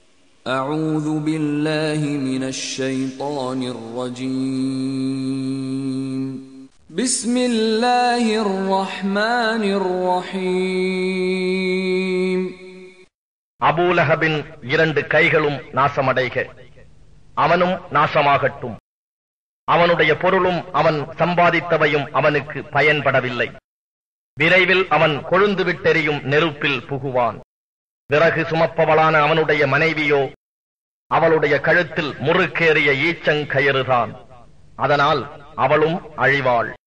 أعوذ بالله من الشيطان الرجيم بسم الله الرحمن الرحيم அபூலஹபின் இரண்டு கைகளும் நாசமடைக அவனும் நாசமாகட்டும் அவனுடைய பொருளும் அவன் சம்பாதித்தவையும் அவனுக்கு பயன்படவில்லை விரைவில் அவன் கொழுந்து விட்டெறியும் நெருப்பில் புகுவான் விறகு சுமப்பவளான அவனுடைய மனைவியோ அவளுடைய கழுத்தில் முறுக்கேறிய ஈச்சங்கயிறுதான் அதனால் அவளும் அழிவாள்